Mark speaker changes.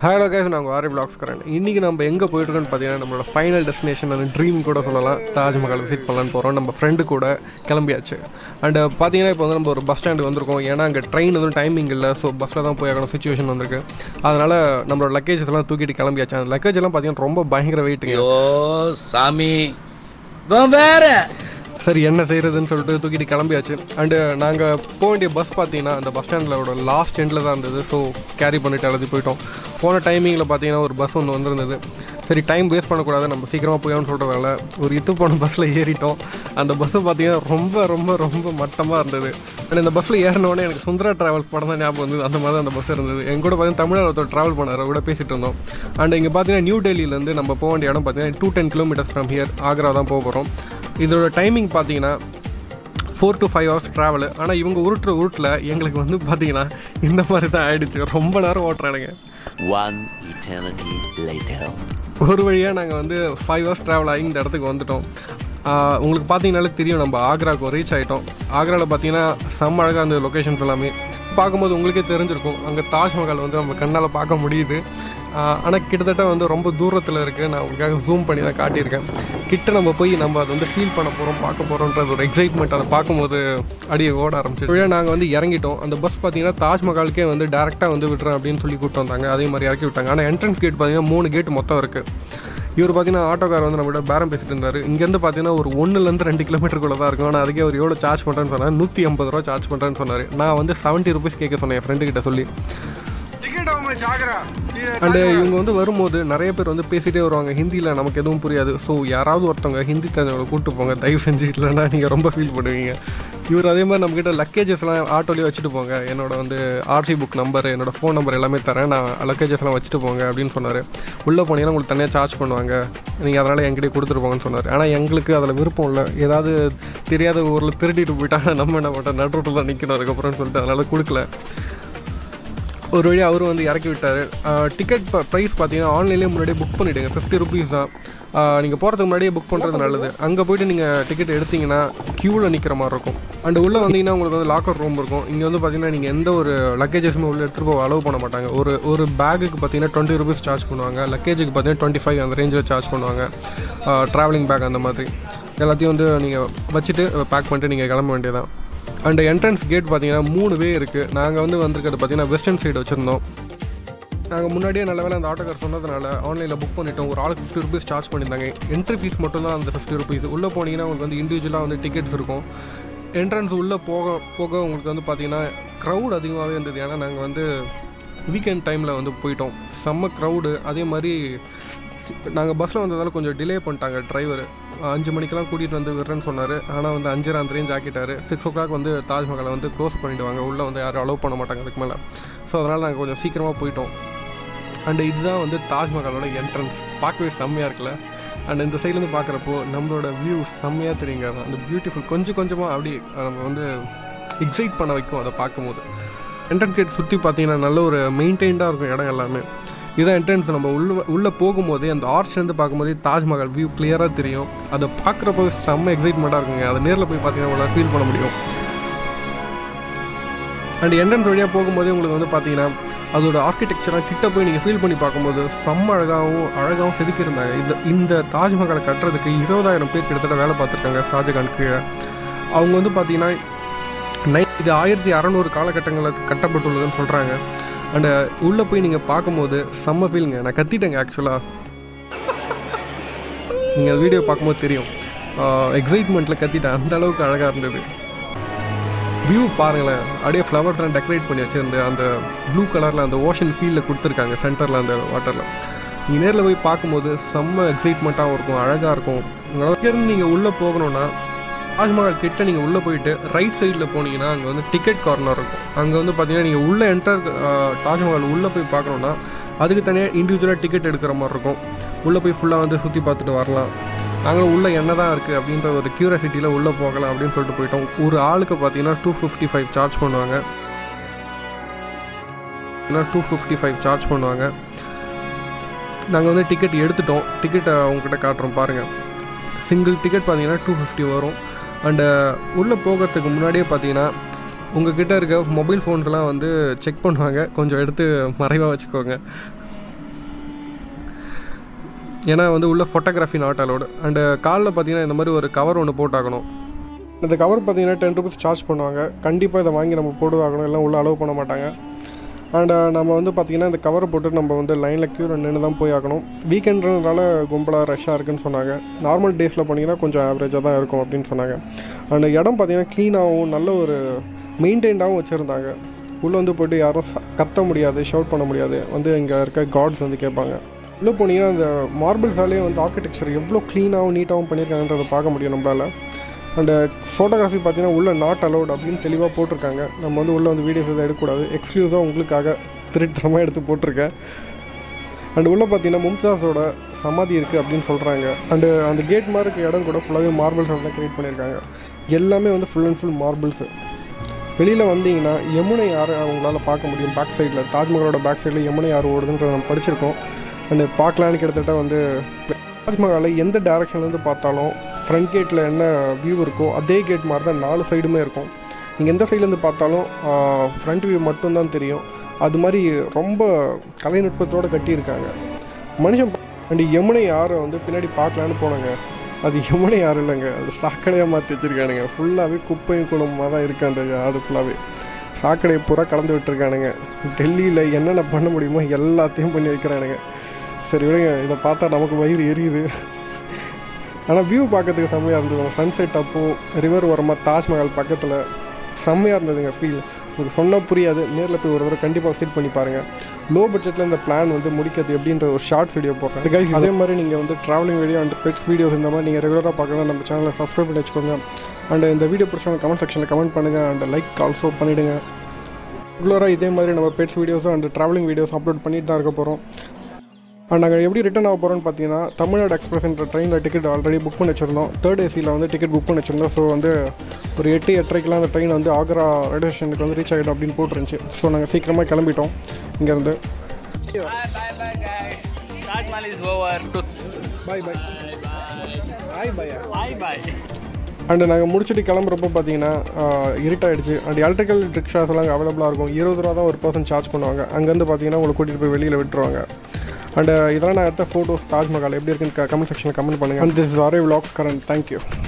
Speaker 1: Hello guys நாங்கள் ஆரி blocks current இன்றைக்கி நம்ம எங்கே போயிட்டுருக்கோன்னு பார்த்தீங்கன்னா நம்மளோட ஃபைனல் டெஸ்டினேஷன் அந்த ட்ரீம் கூட சொல்லலாம் தாஜ்மஹால் விசிட் பண்ணலான்னு போகிறோம் நம்ம ஃப்ரெண்டு கூட கிளம்பியாச்சு அண்ட் பார்த்தீங்கன்னா இப்போ வந்து நம்ம ஒரு பஸ் ஸ்டாண்டுக்கு வந்திருக்கோம் ஏன்னா அங்கே ட்ரெயின் எதுவும் டைமிங் இல்லை ஸோ பஸ்ஸில் தான் போய் ஆகணும் சுச்சுவேஷன் வந்திருக்கு அதனால் நம்மளோட லக்கேஜஸ் எல்லாம் தூக்கிட்டு கிளம்பியாச்சு அந்த லக்கேஜ் எல்லாம் பார்த்தீங்கன்னா ரொம்ப பயங்கர வெயிட்டுங்க
Speaker 2: ஐயோ சாமி இவன் வேற
Speaker 1: சரி என்ன செய்கிறதுன்னு சொல்லிட்டு தூக்கிட்டு கிளம்பியாச்சு அண்டு நாங்கள் போக வேண்டிய பஸ் பார்த்தீங்கன்னா அந்த பஸ் ஸ்டாண்டிலோட லாஸ்ட் எண்டில் தான் இருந்தது ஸோ கேரி பண்ணிட்டு எழுதி போயிட்டோம் போன டைமிங்கில் பார்த்தீங்கன்னா ஒரு பஸ் ஒன்று வந்திருந்தது சரி டைம் வேஸ்ட் பண்ணக்கூடாது நம்ம சீக்கிரமாக போயான்னு சொல்கிறதால ஒரு இத்து போன பஸ்ஸில் ஏறிட்டோம் அந்த பஸ்ஸு பார்த்தீங்கன்னா ரொம்ப ரொம்ப ரொம்ப மட்டமாக இருந்தது அண்ட் இந்த பஸ்ஸில் ஏறினோடனே எனக்கு சுந்தரா ட்ராவல்ஸ் படம் தான் ஞாபகம் வந்தது அந்த மாதிரி தான் அந்த பஸ் இருந்தது எங்க கூட பார்த்தீங்கன்னா தமிழர் ஒருத்தர் ட்ராவல் பண்ணார் அவர் கூட பேசிகிட்டு இருந்தோம் அண்ட் இங்கே பார்த்தீங்கன்னா நியூ டெல்லியிலேருந்து நம்ம போக வேண்டிய இடம் பார்த்தீங்கன்னா two ten kilometres from here Agra தான் போக போகிறோம் இதோட டைமிங் பார்த்தீங்கன்னா four to five hours travel ஆனால் இவங்க உருட்டுற உருட்டில் எங்களுக்கு வந்து பார்த்தீங்கன்னா இந்த மாதிரி தான் ஆயிடுச்சு ரொம்ப நேரம் ஓட்டுறானுங்க
Speaker 3: One eternity later.
Speaker 1: ஒரு வழியாக நாங்கள் வந்து ஃபைவ் ஹவர்ஸ் ட்ராவல் ஆகி இந்த இடத்துக்கு வந்துட்டோம் ஆஹ் உங்களுக்கு பார்த்தீங்கனாலே தெரியும் நம்ம ஆக்ராவுக்கு ரீச் ஆகிட்டோம் ஆக்ராவில் பார்த்தீங்கன்னா செம்ம அழகாக அந்த லொக்கேஷன்ஸ் எல்லாமே பார்க்கும்போது உங்களுக்கே தெரிஞ்சிருக்கும் அங்கே தாஜ்மஹால் வந்து நம்ம கண்ணால் பார்க்க முடியுது ஆனால் கிட்டத்தட்ட வந்து ரொம்ப தூரத்தில் இருக்குது நான் உங்களுக்காக ஜூம் பண்ணி தான் காட்டியிருக்கேன் கிட்ட நம்ம போய் நம்ம அதை வந்து ஃபீல் பண்ண போகிறோம் பார்க்க போகிறோன்றது ஒரு எக்ஸைட்மெண்ட் அதை பார்க்கும்போது அடியே ஓட ஆரம்பிச்சிட்டு நாங்கள் வந்து இறங்கிட்டோம் அந்த பஸ் பார்த்தீங்கன்னா தாஜ்மஹாலுக்கே வந்து டேரெக்டாக வந்து விட்டுறேன் அப்படின்னு சொல்லி கூப்பிட்டு வந்தாங்க அதே மாதிரி இறக்கி விட்டாங்க ஆனால் என்ட்ரன்ஸ் கேட் பார்த்தீங்கன்னா மூணு கேட் மொத்தம் இருக்குது இவர் பார்த்தீங்கன்னா ஆட்டோக்கார் வந்து நம்மகிட்ட பேரம் பேசிட்டு இருந்தார் இங்கேருந்து பார்த்தீங்கன்னா ஒரு ஒன்றுலேருந்து ரெண்டு கிலோமீட்டருக்குள்ள தான் இருக்கும் ஆனால் அதுக்கே அவர் எவ்வளோ சார்ஜ் பண்ணுறேன்னு சொன்னார் நூற்றி ஐம்பது ரூபா சார்ஜ் பண்ணுறேன்னு சொன்னார் நான் வந்து செவன்ட்டி ருபீஸ் கேட்க சொன்னேன் என் ஃப்ரெண்டு கிட்ட சொல்லி அண்டு இவங்க வந்து வரும்போது நிறைய பேர் வந்து பேசிகிட்டே வருவாங்க ஹிந்தியில் நமக்கு எதுவும் புரியாது ஸோ யாராவது ஒருத்தவங்க ஹிந்தி தெரிஞ்சவங்களை கூப்பிட்டு போங்க தயவு செஞ்சு இல்லைன்னா நீங்கள் ரொம்ப ஃபீல் பண்ணுவீங்க இவர் அதே மாதிரி நம்மக்கிட்ட லக்கேஜஸ்லாம் ஆட்டோலேயே வச்சுட்டு போங்க என்னோட வந்து ஆர்சி புக் நம்பர் என்னோட ஃபோன் நம்பர் எல்லாமே தரேன் நான் லக்கேஜஸ்லாம் வச்சுட்டு போங்க அப்படின்னு சொன்னார் உள்ளே போனீங்கன்னா உங்களுக்கு தனியாக சார்ஜ் பண்ணுவாங்க நீங்கள் அதனால் என்கிட்டயே கொடுத்துட்டு போங்கன்னு சொன்னார் ஆனால் எங்களுக்கு அதில் விருப்பம் இல்லை ஏதாவது தெரியாத ஊரில் திருடிட்டு போயிட்டா நம்ம என்ன பண்ணுறோம் நடுரோட்டில் தான் நிற்கணும் அதுக்கப்புறம்னு சொல்லிட்டு அதனால் கொடுக்கல ஒரு வழி அவரும் வந்து இறக்கி விட்டார் டிக்கெட் ப்ரைஸ் பார்த்தீங்கன்னா ஆன்லைன்லேயே முன்னாடியே புக் பண்ணிவிடுங்க ஃபிஃப்டி ருபீஸ் தான் நீங்கள் போகிறதுக்கு முன்னாடியே புக் பண்ணுறது நல்லது அங்கே போயிட்டு நீங்கள் டிக்கெட் எடுத்தீங்கன்னா க்யூவில் நிற்கிற மாதிரி இருக்கும் அண்ட் உள்ளே வந்தீங்கன்னா உங்களுக்கு வந்து லாக்கர் ரூம் இருக்கும் இங்கே வந்து பார்த்தீங்கன்னா நீங்கள் எந்த ஒரு லக்கேஜஸுமே உள்ளே எடுத்துகிட்டு போக அலோவ் பண்ண மாட்டாங்க ஒரு ஒரு பேக்குக்கு பார்த்தீங்கன்னா டுவெண்ட்டி ருபீஸ் சார்ஜ் பண்ணுவாங்க லக்கேஜுக்கு பார்த்தீங்கன்னா டுவெண்ட்டி ஃபைவ் அந்த ரேஞ்சில் சார்ஜ் பண்ணுவாங்க ட்ராவலிங் பேக் அந்த மாதிரி எல்லாத்தையும் வந்து நீங்கள் வச்சுட்டு பேக் பண்ணிட்டு நீங்கள் கிளம்ப வேண்டியதான் அண்ட் என்ட்ரன்ஸ் கேட் பார்த்தீங்கன்னா மூணு வே இருக்குது நாங்கள் வந்து வந்திருக்கிறது பார்த்தீங்கன்னா வெஸ்டர்ன் சைடு வச்சுருந்தோம் நாங்கள் முன்னாடியே நல்ல வேலை அந்த ஆட்டோக்கார் சொன்னதுனால ஆன்லைனில் புக் பண்ணிட்டோம் ஒரு ஆளுக்கு ஃபிஃப்டி ருபீஸ் சார்ஜ் பண்ணியிருந்தாங்க என்ட்ரி ஃபீஸ் மட்டும் தான் அந்த ஃபிஃப்டி ருபீஸ் உள்ளே போனீங்கன்னா உங்களுக்கு வந்து இண்டிவிஜுவலாக வந்து டிக்கெட்ஸ் இருக்கும் என்ட்ரன்ஸ் உள்ளே போக போக உங்களுக்கு வந்து பார்த்தீங்கன்னா க்ரௌட் அதிகமாகவே இருந்தது ஏன்னா நாங்கள் வந்து வீக்கெண்ட் டைமில் வந்து போயிட்டோம் செம்ம க்ரௌடு அதே மாதிரி நாங்கள் பஸ்ஸில் வந்ததால் கொஞ்சம் டிலே பண்ணிட்டாங்க டிரைவர் அஞ்சு மணிக்கெல்லாம் கூட்டிகிட்டு வந்து விடுறேன்னு சொன்னார் ஆனால் வந்து அஞ்சரை அந்த ரேஞ்ச் ஆக்கிட்டார் சிக்ஸ் ஓ கிளாக் வந்து தாஜ்மஹாலை வந்து க்ளோஸ் பண்ணிவிடுவாங்க உள்ளே வந்து யாரும் அலோவ் பண்ண மாட்டாங்க அதுக்கு மேலே ஸோ அதனால் நாங்கள் கொஞ்சம் சீக்கிரமாக போயிட்டோம் அண்ட் இதுதான் வந்து தாஜ்மஹாலோட என்ட்ரன்ஸ் பார்க்கவே செம்மையாக இருக்குல்ல அண்ட் இந்த சைட்லேருந்து பார்க்குறப்போ நம்மளோட வியூ செம்மையாக தெரியுங்க அந்த பியூட்டிஃபுல் கொஞ்சம் கொஞ்சமாக அப்படி நம்ம வந்து எக்ஸைட் பண்ண வைக்கும் அதை பார்க்கும்போது என்ட்ரன்ஸ் கேட் சுற்றி பார்த்தீங்கன்னா நல்ல ஒரு மெயின்டைன்டாக இருக்கும் இடம் எல்லாமே இதான் என்ட்ரன்ஸ் நம்ம உள்ள உள்ளே போகும்போதே அந்த ஆர்ச்லேருந்து பார்க்கும்போதே தாஜ்மஹால் வியூ கிளியராக தெரியும் அதை பார்க்குறப்போ செம்ம எக்ஸைட்மெண்ட்டாக இருக்குங்க அதை நேரில் போய் பார்த்தீங்கன்னா உங்களால் ஃபீல் பண்ண முடியும் அண்ட் என்ட்ரன்ஸ் வழியாக போகும்போதே உங்களுக்கு வந்து பார்த்தீங்கன்னா அதோட ஆர்கிடெக்சராக கிட்ட போய் நீங்கள் ஃபீல் பண்ணி பார்க்கும்போது செம்ம அழகாகவும் அழகாகவும் செதுக்கியிருந்தாங்க இந்த இந்த தாஜ்மஹாலை கட்டுறதுக்கு இருபதாயிரம் பேர் கிட்டத்தட்ட வேலை பார்த்துருக்காங்க ஷாஜகான் கீழே அவங்க வந்து பார்த்தீங்கன்னா நை இது ஆயிரத்தி அறநூறு காலகட்டங்களில் கட்டப்பட்டுள்ளதுன்னு சொல்கிறாங்க அண்டு உள்ளே போய் நீங்கள் பார்க்கும்போது செம்ம ஃபீலுங்க நான் கத்திட்டேங்க ஆக்சுவலாக நீங்கள் வீடியோ பார்க்கும்போது தெரியும் எக்ஸைட்மெண்ட்டில் கத்திட்டேன் அந்த அளவுக்கு அழகாக இருந்தது வியூ பாருங்களேன் அப்படியே ஃப்ளவர்ஸ்லாம் டெக்கரேட் பண்ணி வச்சிருந்து அந்த ப்ளூ கலரில் அந்த ஓஷன் ஃபீல்டில் கொடுத்துருக்காங்க சென்டரில் அந்த வாட்டரில் நீங்கள் நேரில் போய் பார்க்கும்போது செம்ம எக்ஸைட்மெண்ட்டாகவும் இருக்கும் அழகாக இருக்கும் இங்கேருந்து நீங்கள் உள்ளே போகணுன்னா தாஜ்மஹால் கிட்ட நீங்கள் உள்ளே போயிட்டு ரைட் சைடில் போனீங்கன்னா அங்கே வந்து டிக்கெட் கார்னர் இருக்கும் அங்கே வந்து பார்த்தீங்கன்னா நீங்கள் உள்ளே என்டர் தாஜ்மஹால் உள்ளே போய் பார்க்கணுன்னா அதுக்கு தனியாக இண்டிவிஜுவலாக டிக்கெட் எடுக்கிற மாதிரி இருக்கும் உள்ளே போய் ஃபுல்லாக வந்து சுற்றி பார்த்துட்டு வரலாம் நாங்களும் உள்ளே என்ன தான் இருக்குது அப்படின்ற ஒரு க்யூரியாசிட்டியில் உள்ளே போகலாம் அப்படின்னு சொல்லிட்டு போயிட்டோம் ஒரு ஆளுக்கு பார்த்தீங்கன்னா டூ ஃபிஃப்டி ஃபைவ் சார்ஜ் பண்ணுவாங்க டூ ஃபிஃப்டி ஃபைவ் சார்ஜ் பண்ணுவாங்க நாங்கள் வந்து டிக்கெட் எடுத்துட்டோம் டிக்கெட்டை அவங்ககிட்ட காட்டுறோம் பாருங்கள் சிங்கிள் டிக்கெட் பார்த்தீங்கன்னா டூ ஃபிஃப்டி வரும் அண்டு உள்ளே போகிறதுக்கு முன்னாடியே பார்த்தீங்கன்னா உங்ககிட்ட இருக்க மொபைல் ஃபோன்ஸ்லாம் வந்து செக் பண்ணுவாங்க கொஞ்சம் எடுத்து மறைவாக வச்சுக்கோங்க ஏன்னா வந்து உள்ள ஃபோட்டோகிராஃபி நாட் அலோடு அண்டு காலில் பார்த்தீங்கன்னா இந்த மாதிரி ஒரு கவர் ஒன்று போட்டாகணும் இந்த கவர் பார்த்தீங்கன்னா டென் ருபீஸ் சார்ஜ் பண்ணுவாங்க கண்டிப்பாக இதை வாங்கி நம்ம போட்டுதாகணும் எல்லாம் உள்ளே அலோவ் பண்ண மாட்டாங்க அண்ட் நம்ம வந்து பார்த்திங்கன்னா இந்த கவரை போட்டு நம்ம வந்து லைனில் க்யூ நின்று தான் போய் ஆகணும் வீக்கெண்டுனால கும்பலாக ரஷ்ஷாக இருக்குன்னு சொன்னாங்க நார்மல் டேஸில் பண்ணிங்கன்னா கொஞ்சம் ஆவரேஜாக தான் இருக்கும் அப்படின்னு சொன்னாங்க அண்ட் இடம் பார்த்திங்கன்னா க்ளீனாகவும் நல்ல ஒரு மெயின்டைன்டாகவும் வச்சுருந்தாங்க உள்ளே வந்து போய்ட்டு யாரும் ச- கத்த முடியாது ஷவுட் பண்ண முடியாது வந்து இங்கே இருக்க காட்ஸ் வந்து கேட்பாங்க உள்ளே போனீங்கன்னா அந்த மார்பிள்ஸாலே வந்து ஆர்கிடெக்சர் எவ்வளோ க்ளீனாகவும் நீட்டாகவும் பண்ணியிருக்காங்கன்றதை பார்க்க முடியும் நம்மளால் அண்ட் ஃபோட்டோகிராஃபி பார்த்தீங்கன்னா உள்ள நாட் அலௌட் அப்படின்னு தெளிவாக போட்டிருக்காங்க நம்ம வந்து உள்ளே வந்து வீடியோஸ் எதுவும் எடுக்கக்கூடாது எக்ஸ்க்ளூசிவாக உங்களுக்காக திருத்தரமாக எடுத்து போட்டிருக்கேன் அண்ட் உள்ளே பார்த்தீங்கன்னா மும்தாஸோட சமாதி இருக்குது அப்படின்னு சொல்கிறாங்க அண்டு அந்த கேட் மாதிரி இருக்க இடம் கூட ஃபுல்லாகவே மார்பிள்ஸ் தான் க்ரியேட் பண்ணியிருக்காங்க எல்லாமே வந்து ஃபுல் அண்ட் ஃபுல் மார்பிள்ஸு வெளியில் வந்தீங்கன்னா யமுனை ஆறு அவங்களால பார்க்க முடியும் பேக் சைடில் தாஜ்மஹாலோட பேக் சைடில் யமுனை ஆறு ஓடுதுன்றத நம்ம படிச்சிருக்கோம் அண்டு பார்க்கலான்னு கிட்டத்தட்ட வந்து தாஜ்மஹாலை எந்த டேரக்ஷன்லேருந்து பார்த்தாலும் ஃப்ரண்ட் கேட்டில் என்ன வியூ இருக்கோ அதே கேட் மாதிரி தான் நாலு சைடுமே இருக்கும் நீங்கள் எந்த சைட்லேருந்து பார்த்தாலும் ஃப்ரண்ட் வியூ மட்டும்தான் தெரியும் அது மாதிரி ரொம்ப கலைநுட்பத்தோடு கட்டியிருக்காங்க மனுஷன் அண்ட் யமுனை ஆறை வந்து பின்னாடி பார்க்கலான்னு போனாங்க அது யமுனை ஆறு இல்லைங்க அது சாக்கடையாக மாற்றி வச்சுருக்கானுங்க ஃபுல்லாகவே குப்பையும் குளமாக தான் இருக்குது அந்த ஆடு ஃபுல்லாகவே சாக்கடையை பூரா கலந்து விட்டுருக்கானுங்க டெல்லியில் என்னென்ன பண்ண முடியுமோ எல்லாத்தையும் பண்ணி வைக்கிறானுங்க சரி விடுங்க இதை பார்த்தா நமக்கு வயிறு எரியுது ஆனால் வியூ பார்க்கறதுக்கு செம்மையாக இருந்தது சன்செட் அப்போ ரிவர் ஓரமாக தாஜ்மஹால் பக்கத்தில் செம்மையாக இருந்ததுங்க ஃபீல் உங்களுக்கு சொன்னால் புரியாது நேரில் போய் ஒரு தடவை கண்டிப்பாக விசிட் பண்ணி பாருங்கள் லோ பட்ஜெட்டில் இந்த பிளான் வந்து முடிக்கிறது எப்படின்ற ஒரு ஷார்ட்ஸ் வீடியோ போடுறேன் கைஸ் அதே மாதிரி நீங்கள் வந்து travelling video and pets videos இந்த மாதிரி நீங்கள் ரெகுலராக பார்க்கலாம் நம்ம சேனலை சப்ஸ்கிரைப் பண்ணி வச்சுக்கோங்க அண்ட் இந்த வீடியோ பிடிச்சவங்க கமெண்ட் செக்ஷனில் கமெண்ட் பண்ணுங்கள் அண்ட் லைக் ஆல்சோ பண்ணிவிடுங்க ரெகுலராக இதே மாதிரி நம்ம பெட்ஸ் வீடியோஸும் அண்ட் ட்ராவலிங் வீடியோஸ் அப்லோட் பண்ணிட்டு தான் இருக்க போகிறோம் அண்ட் நாங்கள் எப்படி ரிட்டர்ன் ஆக போகிறோம்னு பார்த்தீங்கன்னா தமிழ்நாடு எக்ஸ்பிரஸ்ன்ற ட்ரெயினில் டிக்கெட் ஆல்ரெடி புக் பண்ணி வச்சுருந்தோம் தேர்ட் ஏசியில் வந்து டிக்கெட் புக் பண்ணி வச்சுருந்தோம் ஸோ வந்து ஒரு எட்டு எட்டரைக்கெலாம் அந்த ட்ரெயின் வந்து ஆக்ரா ரயில்வே ஸ்டேஷனுக்கு வந்து ரீச் ஆகிடும் அப்படின்னு போட்டுருந்துச்சு ஸோ நாங்கள் சீக்கிரமாக கிளம்பிட்டோம் இங்கேருந்து
Speaker 4: Bye bye bye guys. Taj Mahal is over.
Speaker 1: Bye bye bye bye
Speaker 4: Bye bye.
Speaker 1: And நாங்கள் முடிச்சுட்டு கிளம்புறப்போ பார்த்தீங்கன்னா இருட்டாயிடுச்சு அண்ட் எலக்ட்ரிக்கல் ரிக்ஷாஸ் எல்லாம் அவைலபிளாக இருக்கும் இருபது ரூபா தான் ஒரு பர்சன் சார்ஜ் பண்ணுவாங்க அங்கேருந்து பார்த்தீங்கன்னா உங்களை கூட்டிகிட்டு போய் வெளியில் விட்டுருவாங்க அண்ட் இதெல்லாம் நான் எடுத்த ஃபோட்டோஸ் தாஜ்மஹால் எப்படி இருக்குன்னு கமெண்ட் செக்ஷனில் கமெண்ட் பண்ணுங்கள் and this are vlogs current thank you